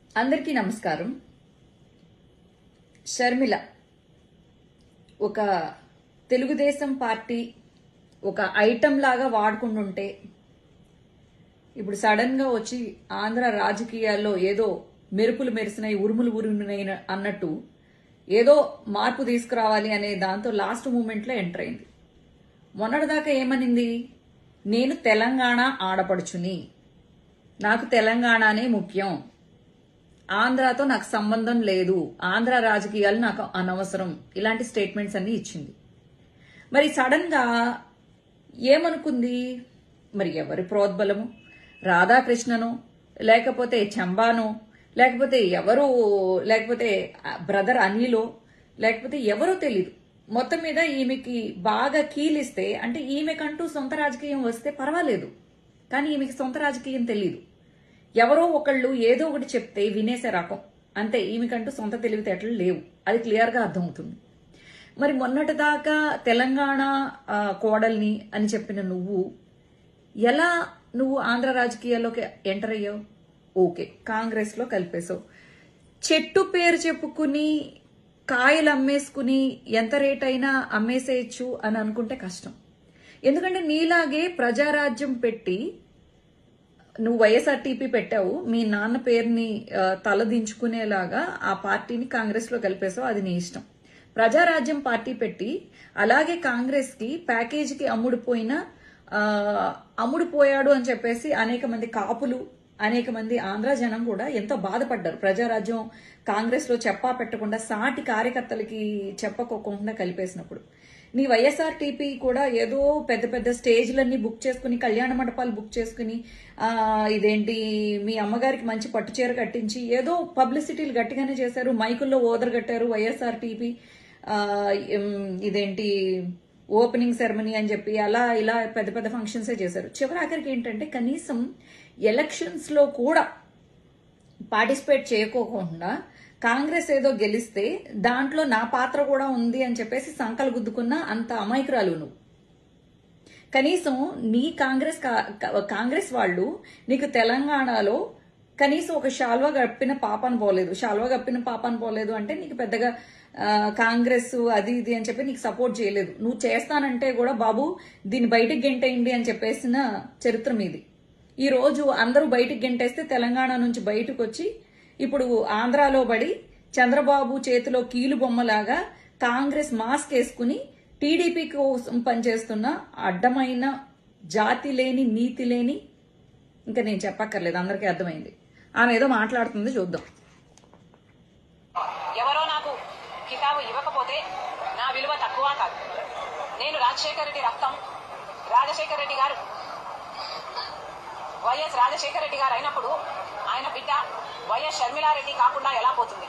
అందరికీ నమస్కారం షర్మిల ఒక తెలుగుదేశం పార్టీ ఒక ఐటమ్ లాగా వాడుకుంటుంటే ఇప్పుడు సడన్ గా వచ్చి ఆంధ్ర రాజకీయాల్లో ఏదో మెరుపులు మెరిసినాయి ఉరుములు ఉరుమునాయి అన్నట్టు ఏదో మార్పు తీసుకురావాలి అనే దాంతో లాస్ట్ మూమెంట్ లో ఎంటర్ అయింది మొన్నటిదాకా ఏమనింది నేను తెలంగాణ ఆడపడుచుని నాకు తెలంగాణనే ముఖ్యం ఆంధ్రాతో నాకు సంబంధం లేదు ఆంధ్ర రాజకీయాలు నాకు అనవసరం ఇలాంటి స్టేట్మెంట్స్ అన్ని ఇచ్చింది మరి సడన్ గా ఏమనుకుంది మరి ఎవరి ప్రోద్బలము రాధాకృష్ణను లేకపోతే చంబాను లేకపోతే ఎవరు లేకపోతే బ్రదర్ అనిలో లేకపోతే ఎవరో తెలీదు మొత్తం మీద ఈమెకి బాగా కీలిస్తే అంటే ఈమెకంటూ సొంత రాజకీయం వస్తే పర్వాలేదు కానీ ఈమెకి సొంత రాజకీయం తెలియదు ఎవరో ఒకళ్ళు ఏదో ఒకటి చెప్తే వినేసే రకం అంతే ఈమెకంటూ సొంత తెలివితేటలు లేవు అది క్లియర్గా అర్థమవుతుంది మరి మొన్నటిదాకా తెలంగాణ ఆ, కోడల్ని అని చెప్పిన నువ్వు ఎలా నువ్వు ఆంధ్ర రాజకీయాల్లోకి ఎంటర్ అయ్యావు ఓకే కాంగ్రెస్ లో కలిపేశావు చెట్టు పేరు చెప్పుకుని కాయలు అమ్మేసుకుని ఎంత రేట్ అయినా అమ్మేసేయచ్చు అని అనుకుంటే కష్టం ఎందుకంటే నీలాగే ప్రజారాజ్యం పెట్టి నువ్వు వైఎస్ఆర్టీపీ పెట్టావు మీ నాన్న పేరుని ఆ, తలదించుకునేలాగా ఆ పార్టీని కాంగ్రెస్ లో కలిపేసావు అది నీ ఇష్టం ప్రజారాజ్యం పార్టీ పెట్టి అలాగే కాంగ్రెస్ కి ప్యాకేజీకి అమ్ముడుపోయిన ఆ, అమ్ముడుపోయాడు అని చెప్పేసి అనేక మంది కాపులు అనేక మంది ఆంధ్ర జనం కూడా ఎంతో బాధపడ్డారు ప్రజారాజ్యం కాంగ్రెస్ లో చెప్పా పెట్టకుండా సాటి కార్యకర్తలకి చెప్పకోకుండా కలిపేసినప్పుడు నీ వైఎస్ఆర్ టీపీ కూడా ఏదో పెద్ద పెద్ద స్టేజ్లన్నీ బుక్ చేసుకుని కళ్యాణ మండపాలు బుక్ చేసుకుని ఆ, ఇదేంటి మీ అమ్మగారికి మంచి పట్టు చీర కట్టించి ఏదో పబ్లిసిటీలు గట్టిగానే చేశారు మైకుల్లో ఓదరు కట్టారు వైఎస్ఆర్ టీపీ ఇదేంటి ఓపెనింగ్ సెరమనీ అని చెప్పి అలా ఇలా పెద్ద పెద్ద ఫంక్షన్సే చేశారు చివరాఖరికి ఏంటంటే కనీసం ఎలక్షన్స్ లో కూడా పార్టిసిపేట్ చేయకోకుండా కాంగ్రెస్ ఏదో గెలిస్తే దాంట్లో నా పాత్ర కూడా ఉంది అని చెప్పేసి సంకలు గుద్దుకున్న అంత అమాయకురాలు నువ్వు కనీసం నీ కాంగ్రెస్ కా- కా- కాంగ్రెస్ వాళ్ళు నీకు తెలంగాణలో కనీసం ఒక శాల్వా కప్పిన పాపను పోలేదు శాల్వా కప్పిన పాపను పోలేదు అంటే నీకు పెద్దగా ఆ, కాంగ్రెస్ అది ఇది అని చెప్పి నీకు సపోర్ట్ చేయలేదు నువ్వు చేస్తానంటే కూడా బాబు దీన్ని బయటికి గెంటేయండి అని చెప్పేసిన చరిత్ర మీది ఈ రోజు అందరూ బయటికి గెంటేస్తే తెలంగాణ నుంచి బయటకు వచ్చి ఇప్పుడు ఆంధ్రాలో పడి చంద్రబాబు చేతిలో కీలు బొమ్మలాగా కాంగ్రెస్ మాస్క్ వేసుకుని టీడీపీ కోసం పనిచేస్తున్న అడ్డమైన జాతి లేని నీతి లేని ఇంకా నేను చెప్పక్కర్లేదు అందరికీ అర్థమైంది ఆమె ఏదో మాట్లాడుతుంది చూద్దాం ఎవరో నాకు కితాబు ఇవ్వకపోతే నా విలువ తక్కువ కాదు నేను రాజశేఖర రెడ్డి రక్తం రాజశేఖర రెడ్డి గారు వైఎస్ రాజశేఖర రెడ్డి గారు అయినప్పుడు ఆయన బిడ్డ వైఎస్ షర్మిలారెడ్డి కాకుండా ఎలా పోతుంది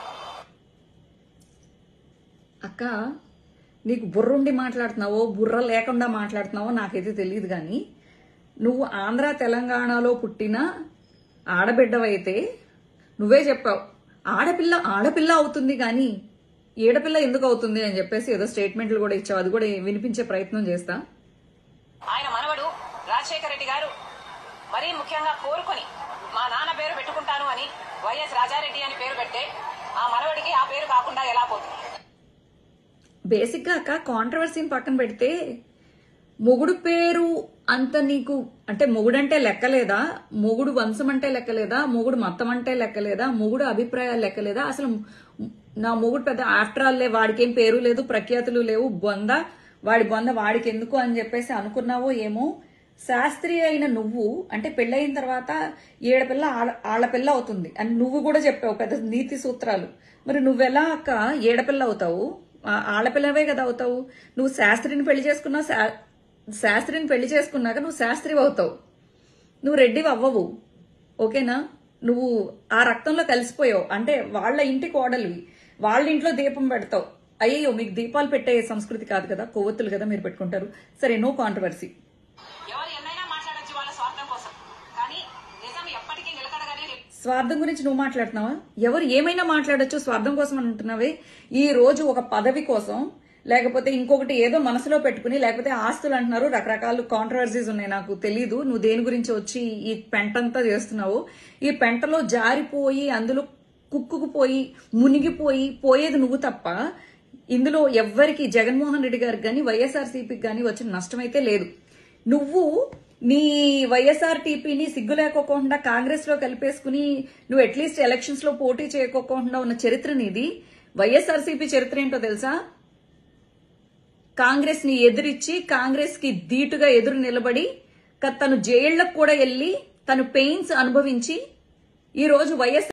అక్క నీకు బుర్రుండి మాట్లాడుతున్నావో బుర్ర లేకుండా మాట్లాడుతున్నావో నాకైతే తెలియదు కానీ నువ్వు ఆంధ్ర తెలంగాణలో పుట్టిన ఆడబిడ్డవైతే నువ్వే చెప్పావు ఆడపిల్ల ఆడపిల్ల అవుతుంది కానీ ఏడపిల్ల ఎందుకు అవుతుంది అని చెప్పేసి ఏదో స్టేట్మెంట్లు కూడా ఇచ్చావు అది కూడా వినిపించే ప్రయత్నం చేస్తా ఆయన మనవడు రాజశేఖర రెడ్డి గారు మరీ ముఖ్యంగా కోరుకొని మా నాన్న పేరు పెట్టుకుంటాను అని వైఎస్ రాజారెడ్డి అని పేరు పెడితే ఆ మనవడికి ఆ పేరు కాకుండా ఎలా పోతుంది బేసిక్ గా అక్క కాంట్రవర్సీని పక్కన పెడితే మొగుడు పేరు అంత నీకు అంటే మొగుడంటే లెక్కలేదా మొగుడు వంశం అంటే లెక్కలేదా మొగుడు మతం అంటే లెక్కలేదా మొగుడు అభిప్రాయాలు లెక్కలేదా అసలు నా మొగుడు పెద్ద ఆఫ్టర్ ఆల్లే వాడికి ఏం పేరు లేదు ప్రఖ్యాతులు లేవు బొంద వాడి బొంద వాడికి ఎందుకు అని చెప్పేసి అనుకున్నావో ఏమో శాస్త్రీయ అయిన నువ్వు అంటే పెళ్ళయిన తర్వాత ఏడపిల్ల ఆడ- ఆడపిల్ల అవుతుంది అని నువ్వు కూడా చెప్పావు పెద్ద నీతి సూత్రాలు మరి నువ్వెలా అక్క ఏడపిల్ల అవుతావు ఆ- ఆడపిల్లవే కదా అవుతావు నువ్వు శాస్త్రిని పెళ్లి చేసుకున్నావు శా- శాస్త్రిని పెళ్లి చేసుకున్నాక నువ్వు శాస్త్రి అవుతావు నువ్వు రెడ్డివి అవ్వవు ఓకేనా నువ్వు ఆ రక్తంలో కలిసిపోయావు అంటే వాళ్ళ ఇంటి కోడలివి వాళ్ళ ఇంట్లో దీపం పెడతావు అయ్యో మీకు దీపాలు పెట్టే సంస్కృతి కాదు కదా కొవ్వొత్తులు కదా మీరు పెట్టుకుంటారు సరే నో కాంట్రవర్సీ ఎవరు ఎన్నైనా మాట్లాడొచ్చు వాళ్ళ స్వార్థం కోసం కానీ నిజం ఎప్పటికీ నిలకడగానే నిల్- స్వార్థం గురించి నువ్వు మాట్లాడుతున్నావా ఎవరు ఏమైనా మాట్లాడొచ్చు స్వార్థం కోసం అని అంటున్నావే ఈ రోజు ఒక పదవి కోసం లేకపోతే ఇంకొకటి ఏదో మనసులో పెట్టుకుని లేకపోతే ఆస్తులు అంటున్నారు రకరకాల కాంట్రవర్సీస్ ఉన్నాయి నాకు తెలీదు నువ్వు దేని గురించి వచ్చి ఈ పెంటంతా చేస్తున్నావు ఈ పెంటలో జారిపోయి అందులో కుక్కుకుపోయి మునిగిపోయి పోయేది నువ్వు తప్ప ఇందులో ఎవ్వరికి జగన్మోహన్ రెడ్డి గారికి కానీ వైఎస్ఆర్సీపీకి కానీ వచ్చిన నష్టమైతే లేదు నువ్వు నీ వైఎస్ఆర్ టీపీని సిగ్గు లేకోకుండా కాంగ్రెస్ లో కలిపేసుకుని నువ్వు అట్లీస్ట్ ఎలక్షన్స్ లో పోటీ చేయకోకుండా ఉన్న చరిత్ర నీది వైఎస్ఆర్సీపీ చరిత్ర ఏంటో తెలుసా కాంగ్రెస్ ని ఎదిరించి కాంగ్రెస్ కి ధీటుగా ఎదురు నిలబడి క- తను జైళ్లకు కూడా వెళ్లి తను పెయిన్స్ అనుభవించి ఈ రోజు వైఎస్